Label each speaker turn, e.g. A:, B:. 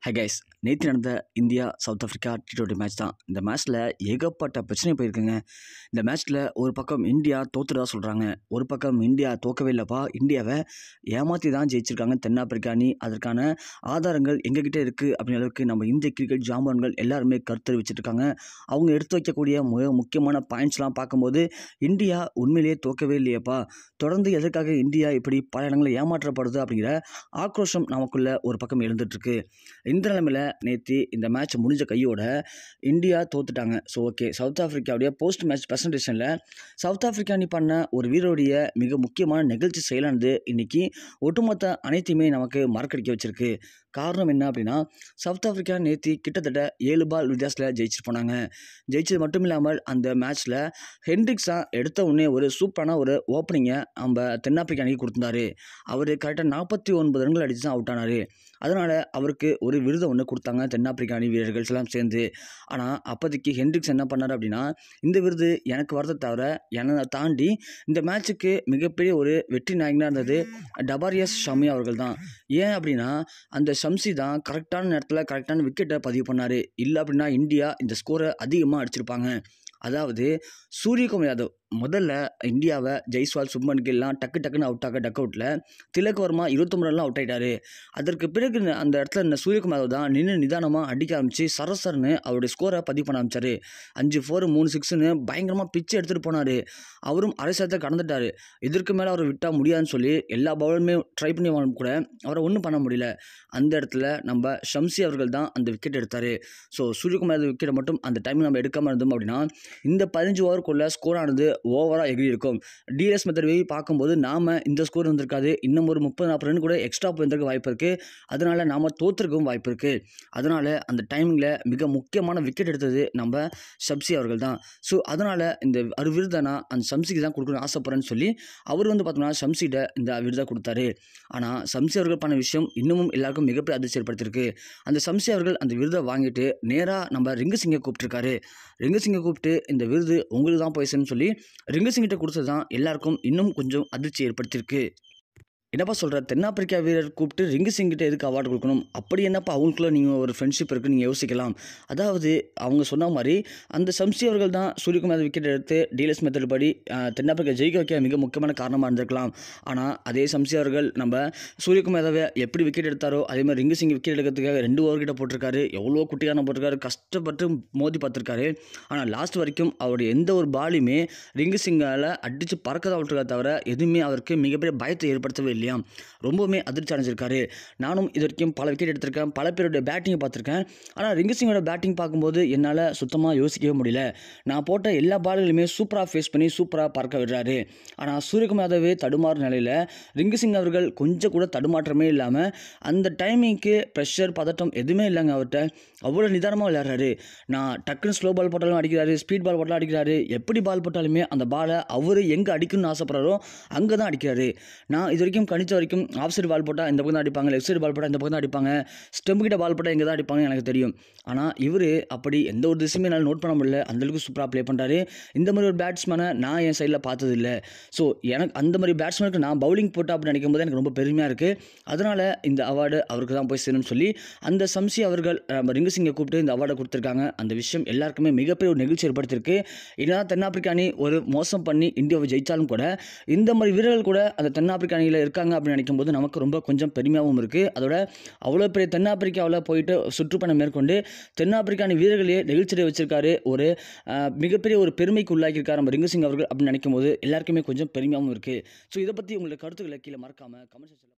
A: high guys நேற்று நடந்த India South Africa T twenty match தான் இந்த மேட்ச்சில் ஏகப்பட்ட பிரச்சனை போயிருக்குங்க இந்த மேட்ச்சில் ஒரு பக்கம் இந்தியா தோத்துறதா சொல்கிறாங்க ஒரு பக்கம் இந்தியா தோக்கவே இல்லைப்பா இந்தியாவை ஏமாற்றி தான் ஜெயிச்சிருக்காங்க தென்னாப்பிரிக்கா அணி அதற்கான ஆதாரங்கள் எங்ககிட்ட இருக்குது அப்படின்ற அளவுக்கு நம்ம இந்திய கிரிக்கெட் ஜாம்பவான்கள் எல்லாருமே கருத்து தெரிவிச்சிட்ருக்காங்க அவங்க எடுத்து வைக்கக்கூடிய மிக முக்கியமான பாயிண்ட்ஸ்லாம் பார்க்கும்போது இந்தியா உண்மையிலேயே தோக்கவே இல்லையேப்பா தொடர்ந்து எதற்காக இந்தியா இப்படி பல இடங்களில் ஏமாற்றப்படுது அப்படிங்கிற ஆக்ரோஷம் நமக்குள்ள ஒரு பக்கம் எழுந்துட்டுருக்கு இந்த நிலைமையில் நேற்று இந்த மேட்ச் முடிஞ்ச கையோட இந்தியா தோத்துட்டாங்க ஸோ ஓகே சவுத் ஆஃப்ரிக்காவுடைய போஸ்ட் மேட்ச் ப்ரெசன்டேஷனில் சவுத் ஆஃப்ரிக்கா அணி பண்ண ஒரு வீரருடைய மிக முக்கியமான நிகழ்ச்சி செயலானது இன்னைக்கு ஒட்டுமொத்த அனைத்தையுமே நமக்கு மறக்கடிக்க வச்சிருக்கு காரணம் என்ன அப்படின்னா சவுத் ஆஃப்ரிக்கா நேற்று கிட்டத்தட்ட ஏழு பால் வித்தியாசத்தில் ஜெயிச்சுட்டு போனாங்க ஜெயிச்சது மட்டும் இல்லாமல் அந்த மேட்ச்சில் ஹென்ரிக்ஸா எடுத்த உடனே ஒரு சூப்பரான ஒரு ஓப்பனிங்கை நம்ம தென்னாப்பிரிக்கா அணிக்கு கொடுத்துருந்தாரு அவர் கரெக்டாக நாற்பத்தி ஒன்பது ரன்கள் அடித்து தான் அவுட் ஆனார் அதனால் அவருக்கு ஒரு விருதை ஒன்று கொடுத்தாங்க தென்னாப்பிரிக்கா அணி வீரர்கள் எல்லாம் சேர்ந்து ஆனால் அப்போதைக்கு ஹென்ரிக்ஸ் என்ன பண்ணார் அப்படின்னா இந்த விருது எனக்கு வரதை தவிர என்னை தாண்டி இந்த மேட்ச்சுக்கு மிகப்பெரிய ஒரு வெற்றி நாயகனாக இருந்தது டபாரியஸ் ஷமி அவர்கள் தான் ஏன் அப்படின்னா அந்த ஷம்சி தான் கரெக்டான நேரத்தில் கரெக்டான விக்கெட்டை பதிவு பண்ணார் இல்லை அப்படின்னா இந்தியா இந்த ஸ்கோரை அதிகமாக அடிச்சிருப்பாங்க அதாவது சூரியகுமார் யாதவ் முதல்ல இந்தியாவை ஜெய்ஸ்வால் சுப்மன் கில்லாம் டக்கு டக்குன்னு அவுட் ஆக டக் அவுட்டில் திலக் வர்மா இருபத்தொம்பது ரன்லாம் அவுட் ஆகிட்டாரு அதற்கு பிறகு ந- அந்த இடத்துல இந்த சூரியகுமார் யாதவ் தான் நின்று நிதானமாக அடிக்க ஆரம்பிச்சு சரசரன்னு அவருடைய ஸ்கோரை பதிவு பண்ண ஆரம்பிச்சாரு அஞ்சு ஃபோர் மூணு சிக்ஸ்னு பயங்கரமாக பிச்சு எடுத்துகிட்டு போனார் அவரும் அரை சதத்தை கடந்துட்டார் இதற்கு மேலே அவர் விட்டால் முடியாதுன்னு சொல்லி எல்லா பவுலருமே ட்ரை பண்ணி வாங்க கூட அவரை ஒன்றும் பண்ண முடியல அந்த இடத்துல நம்ம ஷம்சி அவர்கள் தான் அந்த விக்கெட் எடுத்தார் ஸோ சூரியகுமார் விக்கெட்டை மட்டும் அந்த டைமில் நம்ம எடுக்காமல் இருந்தோம் அப்படின்னா இந்த பதினஞ்சு ஓவருக்குள்ள ஸ்கோர் ஆனது ஓவராக எகிரி இருக்கும் டிஎஸ் மெத்தட் வே பார்க்கும்போது நாம் இந்த ஸ்கோர் வந்திருக்காது இன்னும் ஒரு முப்பது நாற்பது ரன் கூட எக்ஸ்ட்ரா போயிருந்திருக்க வாய்ப்பு இருக்குது அதனால் நாம் தோற்றுருக்கவும் வாய்ப்பு இருக்குது அதனால் அந்த டைமிங்கில் மிக முக்கியமான விக்கெட் எடுத்தது நம்ம ஷப்சி அவர்கள் தான் ஸோ அதனால் இந்த ஒரு விருதை நான் அந்த ஷம்சிக்கு தான் கொடுக்கணும்னு ஆசைப்பட்றேன்னு சொல்லி அவர் வந்து பார்த்தோம்னா ஷம்சிகிட்ட இந்த விருதை கொடுத்தாரு ஆனால் சம்சி அவர்கள் பண்ண விஷயம் இன்னமும் எல்லாருக்கும் மிகப்பெரிய அதிர்ச்சி ஏற்படுத்தியிருக்கு அந்த சம்சி அவர்கள் அந்த விருதை வாங்கிட்டு நேராக நம்ம ரிங்கு சிங்கை கூப்பிட்டுருக்காரு ரிங்கு சிங்கை கூப்பிட்டு இந்த விருது உங்களுக்கு தான் போய் சேரும்னு சொல்லி ரிங்கு சிங்கிட்ட கொடுத்தது தான் எல்லாருக்கும் இன்னும் கொஞ்சம் அதிர்ச்சி ஏற்படுத்தியிருக்கு என்னப்பா சொல்கிற தென்னாப்பிரிக்கா வீரர் கூப்பிட்டு ரிங்கு சிங்கிட்ட எதுக்கு அவார்டு கொடுக்கணும் அப்படி என்னப்பா அவங்களுக்குள்ள நீங்கள் ஒரு ஃப்ரெண்ட்ஷிப் இருக்குன்னு நீங்கள் யோசிக்கலாம் அதாவது அவங்க சொன்ன மாதிரி அந்த சம்சி அவர்கள் தான் சூரியகுமார் விக்கெட் எடுத்து டீலர்ஸ் மெத்தட் படி அஹ், தென்னாப்பிரிக்கா ஜெயிக்க வைக்க மிக முக்கியமான காரணமாக இருந்திருக்கலாம் ஆனால் அதே சம்சி அவர்கள் நம்ம சூரியகுமாரை எப்படி விக்கெட் எடுத்தாரோ அதே மாதிரி ரிங்கு சிங் விக்கெட் எடுக்கிறதுக்காக ரெண்டு ஓவர் கிட்ட போட்டிருக்காரு எவ்வளோ குட்டியான போட்டிருக்காரு கஷ்டப்பட்டு மோதி பார்த்துருக்காரு ஆனால் லாஸ்ட் வரைக்கும் அவருடைய எந்த ஒரு பாலையுமே ரிங்கு சிங்கால் அடித்து பறக்க தான் விட்டுருக்கா தவிர எதுவுமே அவருக்கு மிகப்பெரிய பயத்தை ஏற்படுத்தவே இல்லையா ரொம்பவுமே அதிர்ச்சி அடைஞ்சிருக்காரு நானும் இது வரைக்கும் பல விக்கெட் எடுத்திருக்கேன் பல பேருடைய பேட்டிங்கை பார்த்துருக்கேன் ஆனால் ரிங்கு சிங்கோட பேட்டிங் பார்க்கும்போது என்னால் சுத்தமாக யோசிக்கவே முடியல நான் போட்ட எல்லா பால்களையுமே சூப்பராக ஃபேஸ் பண்ணி சூப்பராக பறக்க விடுறாரு ஆனால் சூரியகுமார் யாதவே தடுமாறு நிலையில் ரிங்கு சிங் அவர்கள் கொஞ்சம் கூட தடுமாற்றமே இல்லாமல் அந்த டைமிங்க்கு ப்ரெஷர் பதட்டம் எதுவுமே இல்லைங்க அவர்கிட்ட அவ்வளோ நிதானமாக விளையாடுறாரு நான் டக்குன்னு ஸ்லோ பால் போட்டாலும் அடிக்கிறாரு ஸ்பீட் பால் போட்டாலும் அடிக்கிறாரு எப்படி பால் போட்டாலுமே அந்த பாலை அவர் எங்கே அடிக்கணும்னு ஆசைப்படுறாரோ அங்கே தான் அடிக்கிறாரு நான் இது வரைக்கும் கணிச்ச வரைக்கும் ஆஃப் சைடு பால் போட்டால் இந்த பக்கம் தான் அடிப்பாங்க லெஃப்ட் சைடு பால் போட்டால் இந்த பக்கம் தான் அடிப்பாங்க ஸ்டெம்பு கிட்ட பால் போட்டால் எங்கே தான் அடிப்பாங்க எனக்கு தெரியும் ஆனால் இவர் அப்படி எந்த ஒரு திசையுமே என்னால் நோட் பண்ண முடியல அந்தளவுக்கு சூப்பராக ப்ளே பண்ணுறாரு இந்த மாதிரி ஒரு பேட்ஸ்மேனை நான் என் சைடில் பார்த்தது இல்லை ஸோ எனக்கு அந்த மாதிரி பேட்ஸ்மேனுக்கு நான் பவுலிங் போட்டேன் அப்படின்னு நினைக்கும் போது எனக்கு ரொம்ப பெருமையாக இருக்குது அதனால் இந்த அவார்டு அவருக்கு தான் போய் சேரும்னு சொல்லி அந்த சம்சி அவர்கள் நம்ம ரிங்கு சிங்கை கூப்பிட்டு இந்த அவார்டை கொடுத்துருக்காங்க அந்த விஷயம் எல்லாருக்குமே மிகப்பெரிய ஒரு நெகிழ்ச்சி ஏற்படுத்தியிருக்கு என்னதான் தென்னாப்பிரிக்கா அணி ஒரு மோசம் பண்ணி இந்தியாவை ஜெயித்தாலும் கூட இந்த மாதிரி வீரர்கள் கூட அந்த தென்னாப்பிரிக்கா அணியில் இருக்காங்க அப்படின்னு நினைக்கும் போது நமக்கு ரொம்ப கொஞ்சம் பெருமையாகவும் இருக்குது அதோட அவ்வளோ பெரிய தென்னாப்பிரிக்காவில் போயிட்டு சுற்றுப்பயணம் மேற்கொண்டு தென்னாப்பிரிக்கா அணி வீரர்களையே நெகிழ்ச்சியை வச்சிருக்காரு ஒரு ஆஹ், மிகப்பெரிய ஒரு பெருமைக்கு உள்ளாக்கியிருக்காரு நம்ம ரிங்கு சிங் அவர்கள் அப்படின்னு நினைக்கும் போது எல்லாருக்குமே கொஞ்சம் பெருமையாகவும் இருக்குது ஸோ இதை பற்றி உங்களுடைய கருத்துக்களை கீழே மறக்காமல் கமெண்ட் செக்ஷனில்